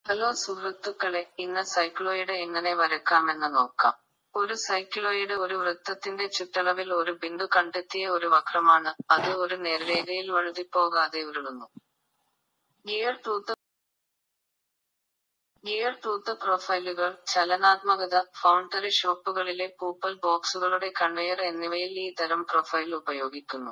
hello സുഹൃത്തുക്കളെ ഇന്ന് cycloid എങ്ങനെ വരക്കാമെന്ന് നോക്കാം ഒരു സൈക്ലോയിഡ് ഒരു വൃത്തത്തിന്റെ ചുറ്റളവിൽ ഒരു ബിന്ദു കണ്ടെത്തിയ ഒരു വക്രമാണ് അത് ഒരു നേർരേഖയിൽ വഴുതിപ്പോകാതെ ഉരുളുന്നു ഗിയർ ടൂത്ത് ഗിയർ ടൂത്ത് പ്രൊഫൈലുകൾ ചലനാത്മകത ഫൗണ്ടറി ഷോപ്പുകളിലെ പൂപ്പൽ ബോക്സുകളുടെ കൺവെയർ എന്നിവയിൽ ഈ തരം പ്രൊഫൈൽ ഉപയോഗിക്കുന്നു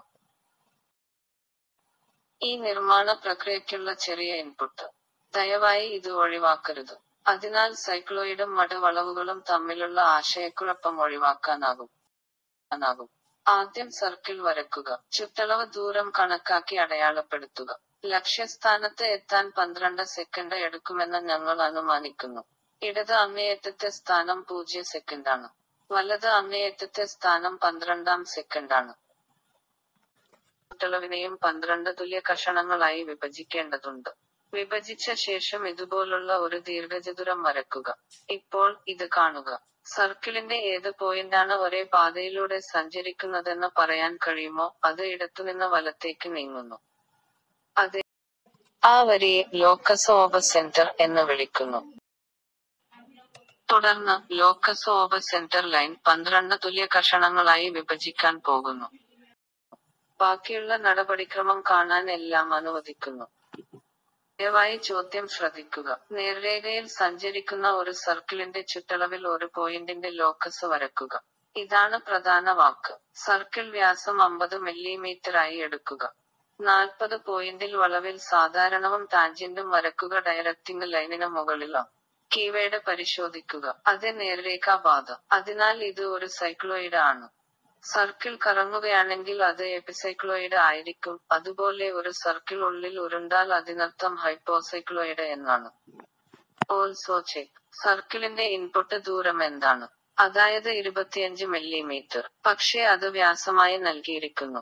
ഈ നിർമ്മാണ പ്രക്രിയയ്ക്കുള്ള ചെറിയ ഇൻപുട്ട് ദയവായി ഇത് ഒഴിവാക്കരുത് അതിനാൽ സൈക്ലോയിഡും മടവളവുകളും തമ്മിലുള്ള ആശയക്കുഴപ്പം ഒഴിവാക്കാനാകും ആകും ആദ്യം സർക്കിൾ വരക്കുക ചുറ്റളവ് ദൂരം കണക്കാക്കി അടയാളപ്പെടുത്തുക ലക്ഷ്യസ്ഥാനത്ത് എത്താൻ പന്ത്രണ്ട് സെക്കൻഡ് എടുക്കുമെന്ന് ഞങ്ങൾ അനുമാനിക്കുന്നു ഇടത് അങ്ങേയറ്റത്തെ സ്ഥാനം പൂജ്യ സെക്കൻഡാണ് വലത് അങ്ങേയറ്റത്തെ സ്ഥാനം പന്ത്രണ്ടാം സെക്കൻഡാണ് ചുറ്റളവിനെയും പന്ത്രണ്ട് തുല്യ കഷണങ്ങളായി വിഭജിക്കേണ്ടതുണ്ട് വിഭജിച്ച ശേഷം ഇതുപോലുള്ള ഒരു ദീർഘചതുരം വരക്കുക ഇപ്പോൾ ഇത് കാണുക സർക്കിളിന്റെ ഏത് പോയിന്റാണ് ഒരേ പാതയിലൂടെ സഞ്ചരിക്കുന്നതെന്ന് പറയാൻ കഴിയുമോ അത് ഇടത്തുനിന്ന് വലത്തേക്ക് നീങ്ങുന്നു അതെ ആ വരിയെ ലോക്കസ് ഓഫ് സെന്റർ എന്ന് വിളിക്കുന്നു തുടർന്ന് ലോക്കസ് ഓഫ് സെന്റർ ലൈൻ പന്ത്രണ്ട് തുല്യ കഷണങ്ങളായി വിഭജിക്കാൻ പോകുന്നു ബാക്കിയുള്ള നടപടിക്രമം കാണാൻ എല്ലാം അനുവദിക്കുന്നു ദയവായി ചോദ്യം ശ്രദ്ധിക്കുക നേർരേഖയിൽ സഞ്ചരിക്കുന്ന ഒരു സർക്കിളിന്റെ ചുറ്റളവിൽ ഒരു പോയിന്റിന്റെ ലോക്കസ് വരക്കുക ഇതാണ് പ്രധാന വാക്ക് സർക്കിൾ വ്യാസം അമ്പത് മില്ലിമീറ്റർ ആയി എടുക്കുക നാൽപ്പത് പോയിന്റിൽ വളവിൽ സാധാരണവും ടാൻജന്റും വരക്കുക ഡയറക്റ്റിംഗ് ലൈനിന് മുകളിലാണ് കീവേഡ് പരിശോധിക്കുക അത് നേർരേഖാപാത അതിനാൽ ഇത് ഒരു സൈക്ലോയിഡ് ആണ് സർക്കിൾ കറങ്ങുകയാണെങ്കിൽ അത് എപ്പിസൈക്ലോയിഡ് ആയിരിക്കും അതുപോലെ ഒരു സർക്കിൾ ഉള്ളിൽ ഉരുണ്ടാൽ അതിനർത്ഥം ഹൈപ്പോസൈക്ലോയിഡ് എന്നാണ് ഓൾസോ ചെക്ക് സർക്കിളിന്റെ ഇൻപുട്ട് ദൂരം എന്താണ് അതായത് ഇരുപത്തിയഞ്ച് മില്ലിമീറ്റർ പക്ഷേ അത് വ്യാസമായി നൽകിയിരിക്കുന്നു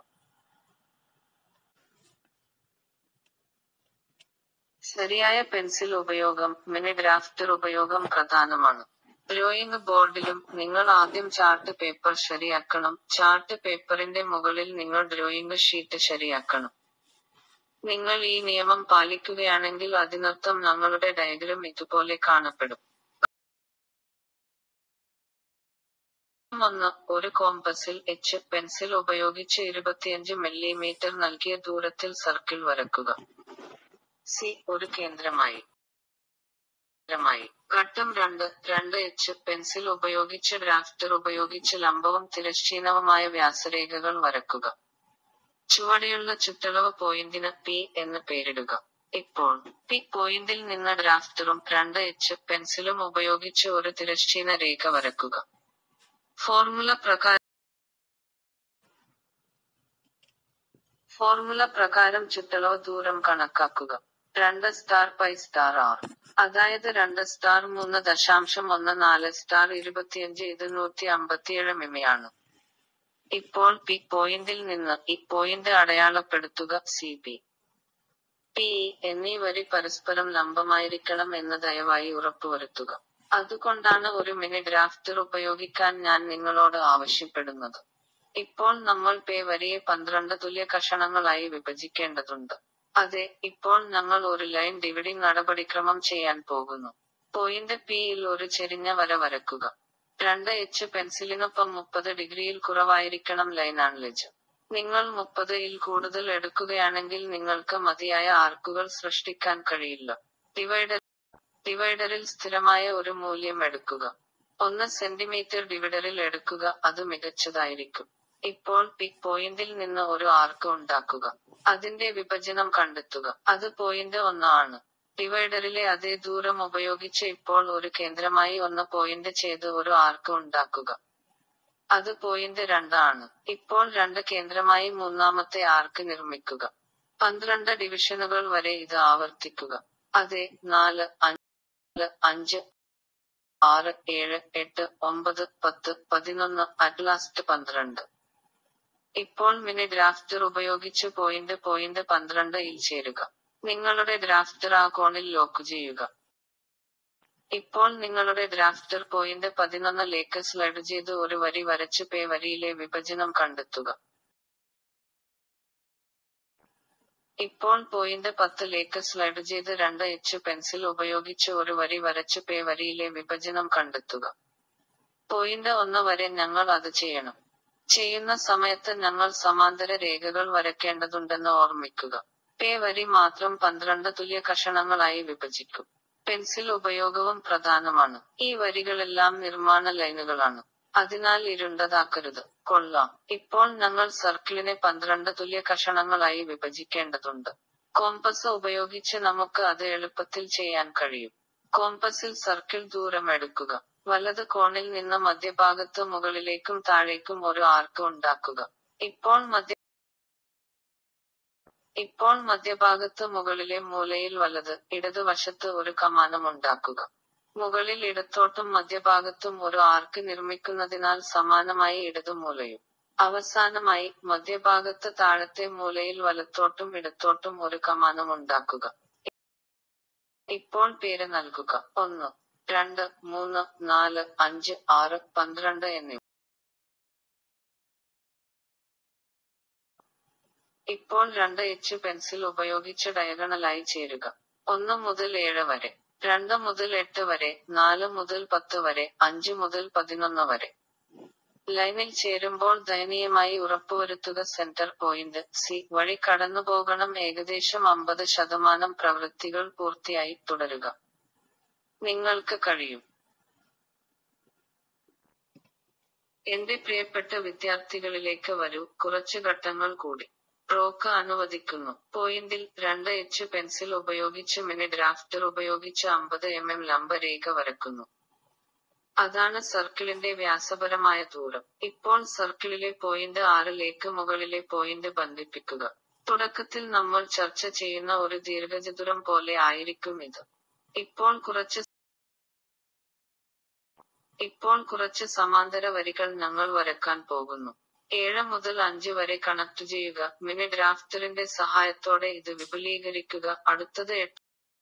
ശരിയായ പെൻസിൽ ഉപയോഗം മിനി ഡ്രാഫ്റ്റർ ഉപയോഗം പ്രധാനമാണ് ഡ്രോയിങ് ബോർഡിലും നിങ്ങൾ ആദ്യം ചാർട്ട് പേപ്പർ ശരിയാക്കണം ചാർട്ട് പേപ്പറിന്റെ മുകളിൽ നിങ്ങൾ ഡ്രോയിങ് ഷീറ്റ് ശരിയാക്കണം നിങ്ങൾ ഈ നിയമം പാലിക്കുകയാണെങ്കിൽ അതിനർത്ഥം ഞങ്ങളുടെ ഡയഗ്രം ഇതുപോലെ കാണപ്പെടും ഒന്ന് ഒരു കോമ്പസിൽ എച്ച് പെൻസിൽ ഉപയോഗിച്ച് ഇരുപത്തിയഞ്ച് മില്ലിമീറ്റർ നൽകിയ ദൂരത്തിൽ സർക്കിൾ വരക്കുക സി ഒരു കേന്ദ്രമായി കേന്ദ്രമായി ഘട്ടം രണ്ട് രണ്ട് എച്ച് പെൻസിൽ ഉപയോഗിച്ച് ഡ്രാഫ്റ്റർ ഉപയോഗിച്ച് ലംബവും തിരശ്ചീനവുമായ വ്യാസരേഖകൾ വരക്കുക ചുവടെയുള്ള ചുറ്റളവ് പോയിന്റിന് പി എന്ന് പേരിടുക ഇപ്പോൾ പി പോയിന്റിൽ നിന്ന് ഡ്രാഫ്റ്ററും രണ്ട് എച്ച് പെൻസിലും ഉപയോഗിച്ച് ഒരു തിരശ്ചീന രേഖ വരക്കുക ഫോർമുല പ്രകാരം ഫോർമുല പ്രകാരം ചുറ്റളവ് ദൂരം കണക്കാക്കുക രണ്ട് സ്റ്റാർ പൈ സ്റ്റാർ ആർ അതായത് രണ്ട് സ്റ്റാർ മൂന്ന് ദശാംശം ഒന്ന് നാല് സ്റ്റാർ ഇരുപത്തിയഞ്ച് ഇത് നൂറ്റി അമ്പത്തിയേഴ് മിമിയാണ് ഇപ്പോൾ പി പോയിന്റിൽ നിന്ന് ഈ പോയിന്റ് അടയാളപ്പെടുത്തുക സി പി പി എന്നീ വരി പരസ്പരം ലംബമായിരിക്കണം എന്ന് ദയവായി ഉറപ്പുവരുത്തുക അതുകൊണ്ടാണ് ഒരു മിനി ഡ്രാഫ്റ്റർ ഉപയോഗിക്കാൻ ഞാൻ നിങ്ങളോട് ആവശ്യപ്പെടുന്നത് ഇപ്പോൾ നമ്മൾ പേ വരിയെ പന്ത്രണ്ട് തുല്യ കഷണങ്ങളായി വിഭജിക്കേണ്ടതുണ്ട് അതെ ഇപ്പോൾ ഞങ്ങൾ ഒരു ലൈൻ ഡിവിഡിംഗ് നടപടിക്രമം ചെയ്യാൻ പോകുന്നു പോയിന്റ് പിയിൽ ഒരു ചെരിഞ്ഞ വര വരക്കുക രണ്ട് എച്ച് പെൻസിലിനൊപ്പം മുപ്പത് ഡിഗ്രിയിൽ കുറവായിരിക്കണം ലൈൻ ആൺലിജ് നിങ്ങൾ മുപ്പതിൽ കൂടുതൽ എടുക്കുകയാണെങ്കിൽ നിങ്ങൾക്ക് മതിയായ ആർക്കുകൾ സൃഷ്ടിക്കാൻ കഴിയില്ല ഡിവൈഡർ ഡിവൈഡറിൽ സ്ഥിരമായ ഒരു മൂല്യം എടുക്കുക ഒന്ന് സെന്റിമീറ്റർ ഡിവിഡറിൽ എടുക്കുക അത് മികച്ചതായിരിക്കും ഇപ്പോൾ പിക് പോയിന്റിൽ നിന്ന് ഒരു ആർക്ക് ഉണ്ടാക്കുക അതിന്റെ വിഭജനം കണ്ടെത്തുക അത് പോയിന്റ് ഒന്ന് ആണ് ഡിവൈഡറിലെ അതേ ദൂരം ഉപയോഗിച്ച് ഇപ്പോൾ ഒരു കേന്ദ്രമായി ഒന്ന് പോയിന്റ് ചെയ്ത് ഒരു ആർക്ക് ഉണ്ടാക്കുക അത് പോയിന്റ് രണ്ടാണ് ഇപ്പോൾ രണ്ട് കേന്ദ്രമായി മൂന്നാമത്തെ ആർക്ക് നിർമ്മിക്കുക പന്ത്രണ്ട് ഡിവിഷനുകൾ വരെ ഇത് ആവർത്തിക്കുക അതെ നാല് അഞ്ച് അഞ്ച് ആറ് ഏഴ് എട്ട് ഒമ്പത് പത്ത് പതിനൊന്ന് അറ്റ്ലാസ്റ്റ് പന്ത്രണ്ട് ഇപ്പോൾ മിനി ഡ്രാഫ്റ്റർ ഉപയോഗിച്ച് പോയിന്റ് പോയിന്റ് പന്ത്രണ്ട് ഇൽ ചേരുക നിങ്ങളുടെ ഡ്രാഫ്റ്റർ ആ കോണിൽ ലോക്ക് ചെയ്യുക ഇപ്പോൾ നിങ്ങളുടെ ഡ്രാഫ്റ്റർ പോയിന്റ് പതിനൊന്നിലേക്ക് സ്ലൈഡ് ചെയ്ത് ഒരു വരി വരച്ച് പേ വരിയിലെ വിഭജനം കണ്ടെത്തുക ഇപ്പോൾ പോയിന്റ് പത്തിലേക്ക് സ്ലൈഡ് ചെയ്ത് രണ്ട് എച്ച് പെൻസിൽ ഉപയോഗിച്ച് ഒരു വരി വരച്ച് പേ വരിയിലെ വിഭജനം കണ്ടെത്തുക പോയിന്റ് ഒന്ന് വരെ ഞങ്ങൾ അത് ചെയ്യണം ചെയ്യുന്ന സമയത്ത് ഞങ്ങൾ സമാന്തര രേഖകൾ വരയ്ക്കേണ്ടതുണ്ടെന്ന് ഓർമ്മിക്കുക പേ വരി മാത്രം പന്ത്രണ്ട് തുല്യ കഷണങ്ങളായി വിഭജിക്കും പെൻസിൽ ഉപയോഗവും പ്രധാനമാണ് ഈ വരികളെല്ലാം നിർമ്മാണ ലൈനുകളാണ് അതിനാൽ ഇരുണ്ടതാക്കരുത് കൊള്ളാം ഇപ്പോൾ ഞങ്ങൾ സർക്കിളിനെ പന്ത്രണ്ട് തുല്യ കഷണങ്ങളായി വിഭജിക്കേണ്ടതുണ്ട് കോമ്പസ് ഉപയോഗിച്ച് നമുക്ക് അത് എളുപ്പത്തിൽ ചെയ്യാൻ കഴിയും കോമ്പസിൽ സർക്കിൾ ദൂരം എടുക്കുക വലത് കോണിൽ നിന്ന് മധ്യഭാഗത്ത് മുകളിലേക്കും താഴേക്കും ഒരു ആർക്ക് ഉണ്ടാക്കുക ഇപ്പോൾ മധ്യ ഇപ്പോൾ മധ്യഭാഗത്ത് മുകളിലെ മൂലയിൽ വലത് ഇടതുവശത്ത് ഒരു കമാനം ഉണ്ടാക്കുക മുകളിൽ ഇടത്തോട്ടും മധ്യഭാഗത്തും ഒരു ആർക്ക് നിർമ്മിക്കുന്നതിനാൽ സമാനമായി ഇടതുമൂലയും അവസാനമായി മധ്യഭാഗത്ത് താഴത്തെ മൂലയിൽ വലത്തോട്ടും ഇടത്തോട്ടും ഒരു കമാനം ഉണ്ടാക്കുക ഇപ്പോൾ പേര് നൽകുക ഒന്ന് രണ്ട് മൂന്ന് നാല് അഞ്ച് ആറ് പന്ത്രണ്ട് എന്നിവ ഇപ്പോൾ രണ്ട് എച്ച് പെൻസിൽ ഉപയോഗിച്ച് ഡയഗണലായി ചേരുക ഒന്ന് മുതൽ ഏഴ് വരെ രണ്ട് മുതൽ എട്ട് വരെ നാല് മുതൽ പത്ത് വരെ അഞ്ച് മുതൽ പതിനൊന്ന് വരെ ലൈനിൽ ചേരുമ്പോൾ ദയനീയമായി ഉറപ്പുവരുത്തുക സെന്റർ പോയിന്റ് സി വഴി കടന്നു പോകണം ഏകദേശം അമ്പത് ശതമാനം പ്രവൃത്തികൾ പൂർത്തിയായി തുടരുക നിങ്ങൾക്ക് കഴിയും എന്റെ പ്രിയപ്പെട്ട വിദ്യാർത്ഥികളിലേക്ക് വരൂ കുറച്ച് ഘട്ടങ്ങൾ കൂടി റോക്ക് അനുവദിക്കുന്നു പോയിന്റിൽ രണ്ട് എച്ച് പെൻസിൽ ഉപയോഗിച്ച് മിനി ഡ്രാഫ്റ്റർ ഉപയോഗിച്ച് അമ്പത് എം എം ലംബ രേഖ വരക്കുന്നു അതാണ് സർക്കിളിന്റെ വ്യാസപരമായ ദൂരം ഇപ്പോൾ സർക്കിളിലെ പോയിന്റ് ആറിലേക്ക് മുകളിലെ പോയിന്റ് ബന്ധിപ്പിക്കുക തുടക്കത്തിൽ നമ്മൾ ചർച്ച ചെയ്യുന്ന ഒരു ദീർഘചതുരം പോലെ ആയിരിക്കും ഇത് ഇപ്പോൾ കുറച്ച് ഇപ്പോൾ കുറച്ച് സമാന്തര വരികൾ ഞങ്ങൾ വരക്കാൻ പോകുന്നു ഏഴ് മുതൽ അഞ്ച് വരെ കണക്ട് ചെയ്യുക മിനി ഡ്രാഫ്റ്ററിന്റെ സഹായത്തോടെ ഇത് വിപുലീകരിക്കുക അടുത്തത് എട്ട്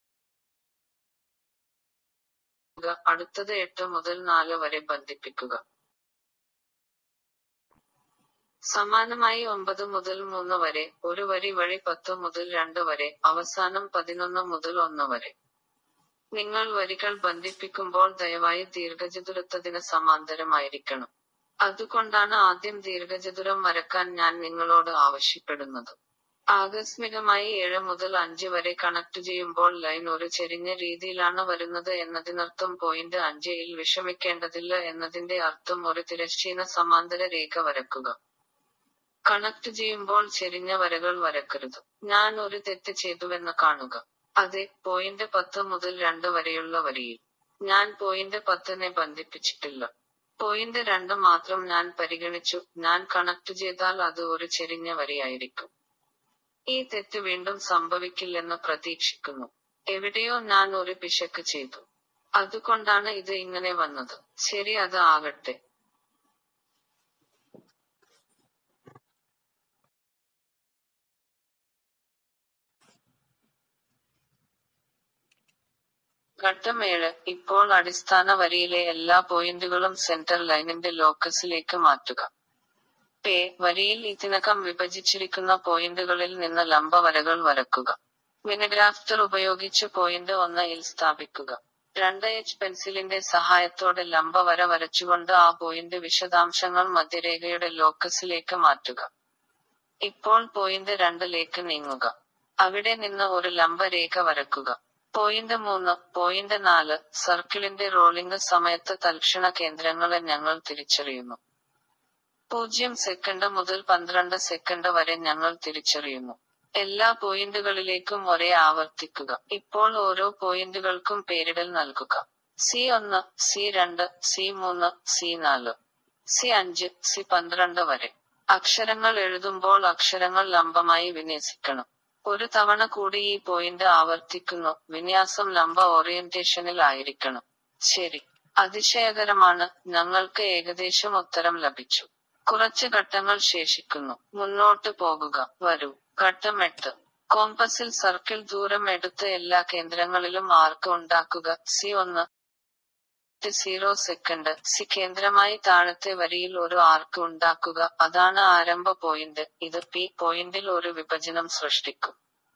അടുത്തത് എട്ട് മുതൽ നാല് വരെ ബന്ധിപ്പിക്കുക സമാനമായി ഒമ്പത് മുതൽ മൂന്ന് വരെ ഒരു വരി വഴി പത്ത് മുതൽ രണ്ട് വരെ അവസാനം പതിനൊന്ന് മുതൽ ഒന്ന് വരെ നിങ്ങൾ വരികൾ ബന്ധിപ്പിക്കുമ്പോൾ ദയവായി ദീർഘചതുരത്വത്തിന് സമാന്തരമായിരിക്കണം അതുകൊണ്ടാണ് ആദ്യം ദീർഘചതുരം വരക്കാൻ ഞാൻ നിങ്ങളോട് ആവശ്യപ്പെടുന്നത് ആകസ്മികമായി ഏഴ് മുതൽ അഞ്ച് വരെ കണക്ട് ചെയ്യുമ്പോൾ ലൈൻ ഒരു ചെരിഞ്ഞ രീതിയിലാണ് വരുന്നത് എന്നതിനർത്ഥം പോയിന്റ് അഞ്ചിൽ വിഷമിക്കേണ്ടതില്ല എന്നതിന്റെ അർത്ഥം ഒരു തിരശ്ചീന സമാന്തര രേഖ വരക്കുക കണക്ട് ചെയ്യുമ്പോൾ ചെരിഞ്ഞ വരകൾ വരക്കരുത് ഞാൻ ഒരു തെറ്റ് ചെയ്തുവെന്ന് കാണുക അതെ പോയിന്റ് പത്ത് മുതൽ രണ്ട് വരെയുള്ള വരിയിൽ ഞാൻ പോയിന്റ് പത്തിനെ ബന്ധിപ്പിച്ചിട്ടില്ല പോയിന്റ് രണ്ട് മാത്രം ഞാൻ പരിഗണിച്ചു ഞാൻ കണക്ട് ചെയ്താൽ അത് ഒരു ചെരിഞ്ഞ വരിയായിരിക്കും ഈ തെറ്റ് വീണ്ടും സംഭവിക്കില്ലെന്ന് പ്രതീക്ഷിക്കുന്നു എവിടെയോ ഞാൻ ഒരു പിശക്ക് ചെയ്തു അതുകൊണ്ടാണ് ഇത് ഇങ്ങനെ വന്നത് ശരി അത് ആകട്ടെ ഘട്ടം ഏഴ് ഇപ്പോൾ അടിസ്ഥാന വരിയിലെ എല്ലാ പോയിന്റുകളും സെന്റർ ലൈനിന്റെ ലോക്കസിലേക്ക് മാറ്റുക പേ വരിയിൽ ഇതിനകം വിഭജിച്ചിരിക്കുന്ന പോയിന്റുകളിൽ നിന്ന് ലംബ വരകൾ വരക്കുക മിനിഗ്രാഫ്റ്റർ ഉപയോഗിച്ച് പോയിന്റ് ഒന്ന് ഇൽ സ്ഥാപിക്കുക രണ്ട് എച്ച് പെൻസിലിന്റെ സഹായത്തോടെ ലംബ വര വരച്ചുകൊണ്ട് ആ പോയിന്റ് വിശദാംശങ്ങൾ മധ്യരേഖയുടെ ലോക്കസിലേക്ക് മാറ്റുക ഇപ്പോൾ പോയിന്റ് രണ്ടിലേക്ക് നീങ്ങുക അവിടെ നിന്ന് ഒരു ലംബ രേഖ വരക്കുക പോയിന്റ് മൂന്ന് പോയിന്റ് നാല് സർക്കിളിന്റെ റോളിംഗ് സമയത്ത് തൽക്ഷണ കേന്ദ്രങ്ങളെ ഞങ്ങൾ തിരിച്ചറിയുന്നു പൂജ്യം സെക്കൻഡ് മുതൽ പന്ത്രണ്ട് സെക്കൻഡ് വരെ ഞങ്ങൾ തിരിച്ചറിയുന്നു എല്ലാ പോയിന്റുകളിലേക്കും ഒരേ ആവർത്തിക്കുക ഇപ്പോൾ ഓരോ പോയിന്റുകൾക്കും പേരിടൽ നൽകുക സി ഒന്ന് സി രണ്ട് സി മൂന്ന് സി നാല് സി അഞ്ച് സി പന്ത്രണ്ട് വരെ അക്ഷരങ്ങൾ എഴുതുമ്പോൾ അക്ഷരങ്ങൾ ലംബമായി വിന്യസിക്കണം ഒരു തവണ കൂടി ഈ പോയിന്റ് ആവർത്തിക്കുന്നു വിന്യാസം ലംബ ഓറിയന്റേഷനിൽ ആയിരിക്കണം ശരി അതിശയകരമാണ് ഞങ്ങൾക്ക് ഏകദേശം ഉത്തരം ലഭിച്ചു കുറച്ച് ഘട്ടങ്ങൾ ശേഷിക്കുന്നു മുന്നോട്ട് പോകുക വരൂ ഘട്ടം എട്ട് കോമ്പസിൽ സർക്കിൾ ദൂരം എടുത്ത് എല്ലാ കേന്ദ്രങ്ങളിലും ആർക്ക് ഉണ്ടാക്കുക സി ഒന്ന് സീറോ സെക്കൻഡ് സി കേന്ദ്രമായി താഴത്തെ വരിയിൽ ഒരു ആർക്ക് ഉണ്ടാക്കുക അതാണ് ആരംഭ പോയിന്റ് ഇത് പി പോയിന്റിൽ ഒരു വിഭജനം സൃഷ്ടിക്കും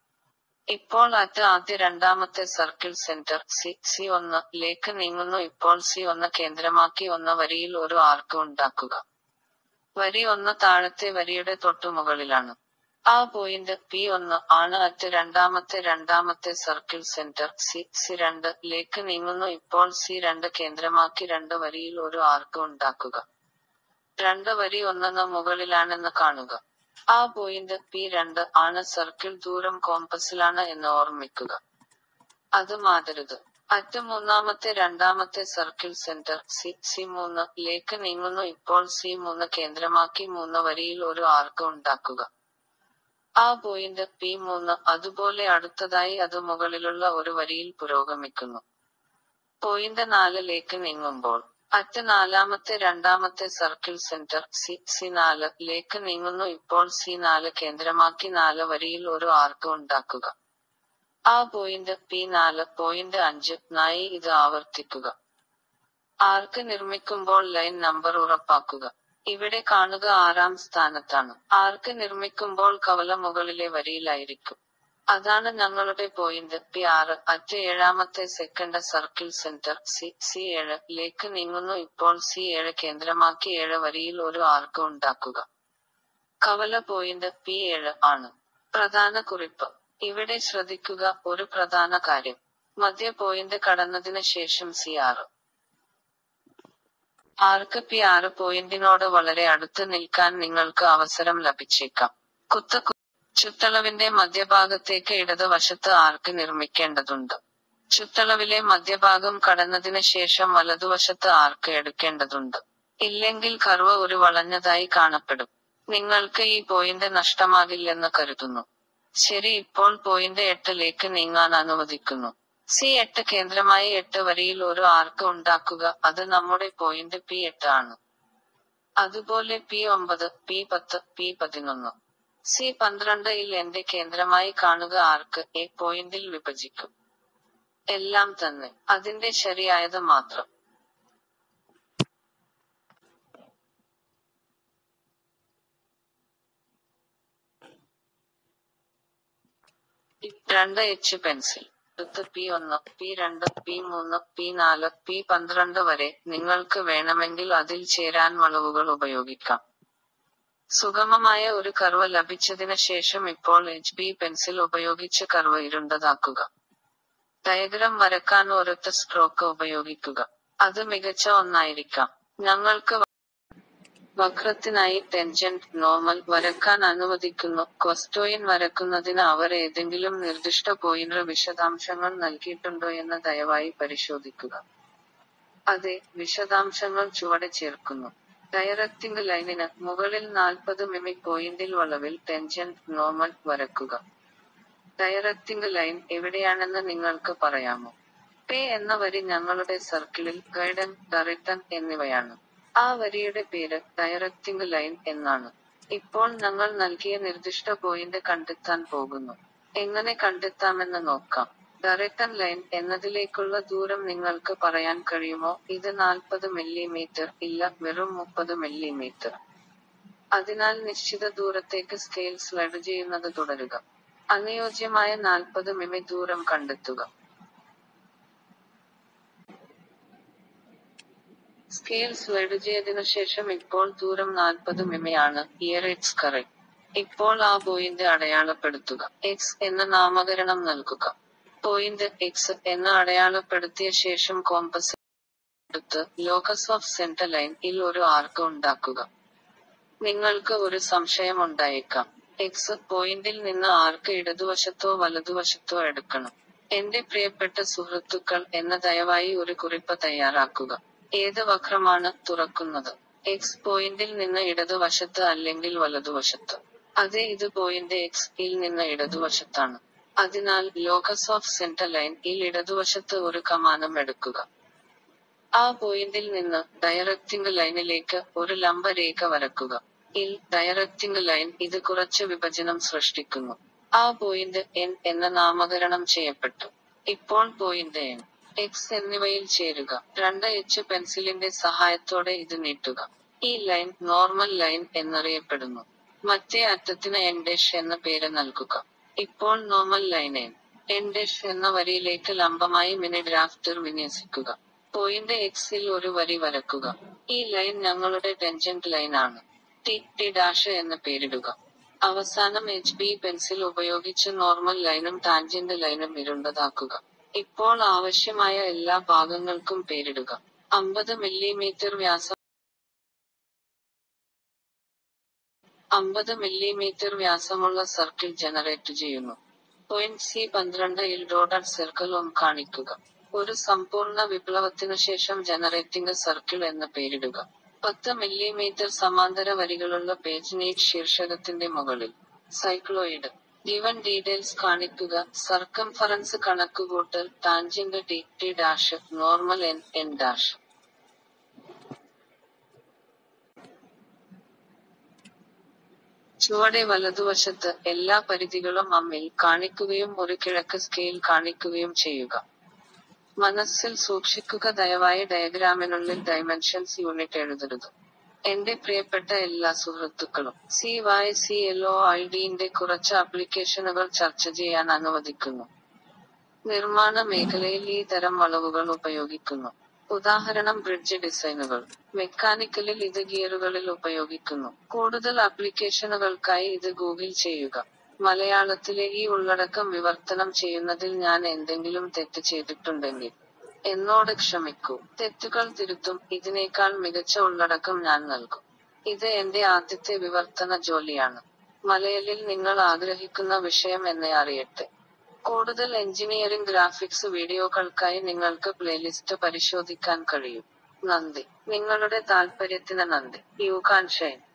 ഇപ്പോൾ അറ്റ് ആദ്യ രണ്ടാമത്തെ സർക്കിൾ സെന്റർ സി സി ഒന്ന് ലേക്ക് നീങ്ങുന്നു ഇപ്പോൾ സി ഒന്ന് കേന്ദ്രമാക്കി ഒന്ന് വരിയിൽ ഒരു ആർക്ക് ഉണ്ടാക്കുക വരി ഒന്ന് താഴത്തെ വരിയുടെ തൊട്ടുമുകളിലാണ് ആ പോയിന്റ് പി ഒന്ന് ആണ് അറ്റ് രണ്ടാമത്തെ രണ്ടാമത്തെ സർക്കിൾ സെന്റർ സി സി രണ്ട് ലേക്ക് നീങ്ങുന്നു ഇപ്പോൾ സി രണ്ട് കേന്ദ്രമാക്കി രണ്ട് വരിയിൽ ഒരു ആർക്ക് ഉണ്ടാക്കുക രണ്ട് വരി ഒന്നെന്ന് മുകളിലാണെന്ന് കാണുക ആ പോയിന്റ് പി രണ്ട് ആണ് സർക്കിൾ ദൂരം കോമ്പസിലാണ് എന്ന് ഓർമ്മിക്കുക അത് മാതരുത് അറ്റ് മൂന്നാമത്തെ രണ്ടാമത്തെ സർക്കിൾ സെന്റർ സി സി മൂന്ന് ലേക്ക് നീങ്ങുന്നു ഇപ്പോൾ സി മൂന്ന് കേന്ദ്രമാക്കി മൂന്ന് വരിയിൽ ഒരു ആർക്ക് ഉണ്ടാക്കുക ആ പോയിന്റ് പി മൂന്ന് അതുപോലെ അടുത്തതായി അത് മുകളിലുള്ള ഒരു വരിയിൽ പുരോഗമിക്കുന്നു പോയിന്റ് നാലിലേക്ക് നീങ്ങുമ്പോൾ അറ്റ് നാലാമത്തെ രണ്ടാമത്തെ സർക്കിൾ സെന്റർ സി സി നാല് ലേക്ക് നീങ്ങുന്നു ഇപ്പോൾ സി നാല് കേന്ദ്രമാക്കി നാല് വരിയിൽ ഒരു ആർക്ക് ഉണ്ടാക്കുക ആ പോയിന്റ് പി നാല് പോയിന്റ് അഞ്ച് നായി ഇത് ആവർത്തിക്കുക ആർക്ക് നിർമ്മിക്കുമ്പോൾ ലൈൻ നമ്പർ ഉറപ്പാക്കുക ഇവിടെ കാണുക ആറാം സ്ഥാനത്താണ് ആർക്ക് നിർമ്മിക്കുമ്പോൾ കവല മുകളിലെ വരിയിലായിരിക്കും അതാണ് ഞങ്ങളുടെ പോയിന്റ് പി ആറ് അറ്റ് ഏഴാമത്തെ second circle centre C C ഏഴ് ലേക്ക് നീങ്ങുന്നു ഇപ്പോൾ സി ഏഴ് കേന്ദ്രമാക്കി ഏഴ് വരിയിൽ ഒരു ആർക്ക് ഉണ്ടാക്കുക കവല പോയിന്റ് പി ഏഴ് ആണ് പ്രധാന കുറിപ്പ് ഇവിടെ ശ്രദ്ധിക്കുക ഒരു പ്രധാന കാര്യം മധ്യ പോയിന്റ് കടന്നതിന് ശേഷം സി ആറ് ആർക്ക് പി ആറ് പോയിന്റിനോട് വളരെ അടുത്ത് നിൽക്കാൻ നിങ്ങൾക്ക് അവസരം ലഭിച്ചേക്കാം കുത്ത ചുറ്റളവിന്റെ മധ്യഭാഗത്തേക്ക് ഇടതുവശത്ത് ആർക്ക് നിർമ്മിക്കേണ്ടതുണ്ട് ചുറ്റളവിലെ മധ്യഭാഗം കടന്നതിന് ശേഷം വലതുവശത്ത് ആർക്ക് എടുക്കേണ്ടതുണ്ട് ഇല്ലെങ്കിൽ കർവ് ഒരു വളഞ്ഞതായി കാണപ്പെടും നിങ്ങൾക്ക് ഈ പോയിന്റ് നഷ്ടമാകില്ലെന്ന് കരുതുന്നു ശരി ഇപ്പോൾ പോയിന്റ് എട്ടിലേക്ക് നീങ്ങാൻ അനുവദിക്കുന്നു സി എട്ട് കേന്ദ്രമായി എട്ട് വരിയിൽ ഒരു ആർക്ക് ഉണ്ടാക്കുക അത് നമ്മുടെ പോയിന്റ് പി എട്ട് ആണ് അതുപോലെ പി ഒമ്പത് പി പത്ത് പി പതിനൊന്ന് സി പന്ത്രണ്ടിൽ എന്റെ കേന്ദ്രമായി കാണുക ആർക്ക് എ പോയിന്റിൽ വിഭജിക്കും എല്ലാം തന്നെ അതിന്റെ ശരിയായത് മാത്രം രണ്ട് എച്ച് പെൻസിൽ അടുത്ത് പി ഒന്ന് പി രണ്ട് പി മൂന്ന് പി നാല് പി പന്ത്രണ്ട് വരെ നിങ്ങൾക്ക് വേണമെങ്കിൽ അതിൽ ചേരാൻ വളവുകൾ ഉപയോഗിക്കാം സുഗമമായ ഒരു കർവ് ലഭിച്ചതിന് ശേഷം ഇപ്പോൾ എച്ച് ബി പെൻസിൽ ഉപയോഗിച്ച് കർവ് ഇരുണ്ടതാക്കുക ഡയഗ്രം വരക്കാൻ ഒരൊറ്റ സ്ട്രോക്ക് ഉപയോഗിക്കുക അത് മികച്ച ഒന്നായിരിക്കാം ഞങ്ങൾക്ക് വക്രത്തിനായി ടെൻജന്റ് നോർമൽ വരക്കാൻ അനുവദിക്കുന്നു ക്വസ്റ്റോയിൻ വരക്കുന്നതിന് അവർ ഏതെങ്കിലും നിർദ്ദിഷ്ട പോയിന്റ് വിശദാംശങ്ങൾ നൽകിയിട്ടുണ്ടോ എന്ന് ദയവായി പരിശോധിക്കുക അതെ വിശദാംശങ്ങൾ ചുവടെ ചേർക്കുന്നു ഡയറക്റ്റിംഗ് ലൈനിന് മുകളിൽ നാൽപ്പത് മിമി പോയിന്റിൽ വളവിൽ ടെൻജന്റ് നോർമൽ വരക്കുക ഡയറക്റ്റിംഗ് ലൈൻ എവിടെയാണെന്ന് നിങ്ങൾക്ക് പറയാമോ പേ എന്ന വരി ഞങ്ങളുടെ സർക്കിളിൽ ഗൈഡൻ ഡയറക്ടൻ എന്നിവയാണ് ആ വരിയുടെ പേര് ഡയറക്റ്റിംഗ് ലൈൻ എന്നാണ് ഇപ്പോൾ ഞങ്ങൾ നൽകിയ നിർദ്ദിഷ്ട പോയിന്റ് കണ്ടെത്താൻ പോകുന്നു എങ്ങനെ കണ്ടെത്താമെന്ന് നോക്കാം ഡയറക്ടൻ ലൈൻ എന്നതിലേക്കുള്ള ദൂരം നിങ്ങൾക്ക് പറയാൻ കഴിയുമോ ഇത് നാൽപ്പത് മില്ലിമീറ്റർ ഇല്ല വെറും മുപ്പത് മില്ലിമീറ്റർ അതിനാൽ നിശ്ചിത ദൂരത്തേക്ക് സ്കെയിൽ സ്ലൈഡ് ചെയ്യുന്നത് തുടരുക അനുയോജ്യമായ നാൽപ്പത് മിമി ദൂരം കണ്ടെത്തുക സ്കെയിൽ സ്ലൈഡ് ചെയ്തതിനു ശേഷം ഇപ്പോൾ ദൂരം നാൽപ്പത് മിമിയാണ് ഇയർ എക്സ് കറക്റ്റ് ഇപ്പോൾ ആ പോയിന്റ് അടയാളപ്പെടുത്തുക എക്സ് എന്ന നാമകരണം നൽകുക പോയിന്റ് എക്സ് എന്ന് അടയാളപ്പെടുത്തിയ ശേഷം കോമ്പസ് എടുത്ത് ലോക്കസ് ഓഫ് സെന്റർ ലൈൻ ഇൽ ഒരു ആർക്ക് ഉണ്ടാക്കുക നിങ്ങൾക്ക് ഒരു സംശയം ഉണ്ടായേക്കാം എക്സ് പോയിന്റിൽ നിന്ന് ആർക്ക് ഇടതുവശത്തോ വലതുവശത്തോ എടുക്കണം എന്റെ പ്രിയപ്പെട്ട സുഹൃത്തുക്കൾ എന്ന ദയവായി ഒരു കുറിപ്പ് തയ്യാറാക്കുക ഏത് വക്രമാണ് തുറക്കുന്നത് എക്സ് പോയിന്റിൽ നിന്ന് ഇടതുവശത്ത് അല്ലെങ്കിൽ വലതുവശത്ത് അതെ ഇത് പോയിന്റ് എക്സ് ഇൽ നിന്ന് ഇടതുവശത്താണ് അതിനാൽ ലോക്കസ് ഓഫ് സെന്റർ ലൈൻ ഇൽ ഇടതുവശത്ത് ഒരു കമാനം എടുക്കുക ആ പോയിന്റിൽ നിന്ന് ഡയറക്റ്റിംഗ് ലൈനിലേക്ക് ഒരു ലംബ രേഖ വരക്കുക ഇൽ ഡയറക്റ്റിംഗ് ലൈൻ ഇത് കുറച്ച് വിഭജനം സൃഷ്ടിക്കുന്നു ആ പോയിന്റ് എൻ എന്ന നാമകരണം ചെയ്യപ്പെട്ടു ഇപ്പോൾ പോയിന്റ് എൻ എക്സ് എന്നിവയിൽ ചേരുക രണ്ട് എച്ച് പെൻസിലിന്റെ സഹായത്തോടെ ഇത് നീട്ടുക ഈ ലൈൻ നോർമൽ ലൈൻ എന്നറിയപ്പെടുന്നു മറ്റേ അറ്റത്തിന് എൻ ഡാഷ് എന്ന പേര് നൽകുക ഇപ്പോൾ നോർമൽ ലൈനേൻ എൻ ഡാഷ് എന്ന വരിയിലേക്ക് ലംബമായി മിനി ഡ്രാഫ്റ്റർ വിന്യസിക്കുക പോയിന്റ് എക്സിൽ ഒരു വരി വരക്കുക ഈ ലൈൻ ഞങ്ങളുടെ ടെൻജന്റ് ലൈൻ ആണ് ടി ടി ഡാഷ് എന്ന് പേരിടുക അവസാനം എച്ച് ബി പെൻസിൽ ഉപയോഗിച്ച് നോർമൽ ലൈനും ടാൻജന്റ് ലൈനും ഇരുണ്ടതാക്കുക ഇപ്പോൾ ആവശ്യമായ എല്ലാ ഭാഗങ്ങൾക്കും പേരിടുക അമ്പത് മില്ലിമീറ്റർ വ്യാസം അമ്പത് മില്ലിമീറ്റർ വ്യാസമുള്ള സർക്കിൾ ജനറേറ്റ് ചെയ്യുന്നു പോയിന്റ് സി പന്ത്രണ്ട് ഇൽ ഡോട്ടഡ് സർക്കിൾ ഒന്ന് കാണിക്കുക ഒരു സമ്പൂർണ്ണ വിപ്ലവത്തിനു ശേഷം ജനറേറ്റിംഗ് സർക്കിൾ എന്ന് പേരിടുക പത്ത് മില്ലിമീറ്റർ സമാന്തര വരികളുള്ള പേജ് നീറ്റ് ശീർഷകത്തിന്റെ മുകളിൽ സൈക്ലോയിഡ് ഗിവൻ ഡീറ്റെയിൽസ് കാണിക്കുക സർക്കംഫറൻസ് കണക്കുകൂട്ടൽ tangent T T dash normal N N dash ചുവടെ വലതുവശത്ത് എല്ലാ പരിധികളും അമ്മിൽ കാണിക്കുകയും ഒരു കിഴക്ക് സ്കെയിൽ കാണിക്കുകയും ചെയ്യുക മനസ്സിൽ സൂക്ഷിക്കുക ദയവായി ഡയഗ്രാമിനുള്ളിൽ ഡൈമെൻഷൻസ് യൂണിറ്റ് എഴുതരുത് എന്റെ പ്രിയപ്പെട്ട എല്ലാ സുഹൃത്തുക്കളും C Y C L O I ഡിന്റെ കുറച്ച് ആപ്ലിക്കേഷനുകൾ ചർച്ച ചെയ്യാൻ അനുവദിക്കുന്നു നിർമ്മാണ മേഖലയിൽ ഈ തരം വളവുകൾ ഉപയോഗിക്കുന്നു ഉദാഹരണം ബ്രിഡ്ജ് ഡിസൈനുകൾ മെക്കാനിക്കലിൽ ഇത് ഗിയറുകളിൽ ഉപയോഗിക്കുന്നു കൂടുതൽ ആപ്ലിക്കേഷനുകൾക്കായി ഇത് ഗൂഗിൾ ചെയ്യുക മലയാളത്തിലെ ഈ ഉള്ളടക്കം വിവർത്തനം ചെയ്യുന്നതിൽ ഞാൻ എന്തെങ്കിലും തെറ്റ് ചെയ്തിട്ടുണ്ടെങ്കിൽ എന്നോട് ക്ഷമിക്കൂ തെറ്റുകൾ തിരുത്തും ഇതിനേക്കാൾ മികച്ച ഉള്ളടക്കം ഞാൻ നൽകും ഇത് എന്റെ ആദ്യത്തെ വിവർത്തന ജോലിയാണ് മലയാളിൽ നിങ്ങൾ ആഗ്രഹിക്കുന്ന വിഷയം എന്നെ അറിയട്ടെ കൂടുതൽ എഞ്ചിനീയറിംഗ് ഗ്രാഫിക്സ് വീഡിയോകൾക്കായി നിങ്ങൾക്ക് പ്ലേലിസ്റ്റ് പരിശോധിക്കാൻ കഴിയും നന്ദി നിങ്ങളുടെ താൽപര്യത്തിന് നന്ദി യു കാൻ ഷൈൻ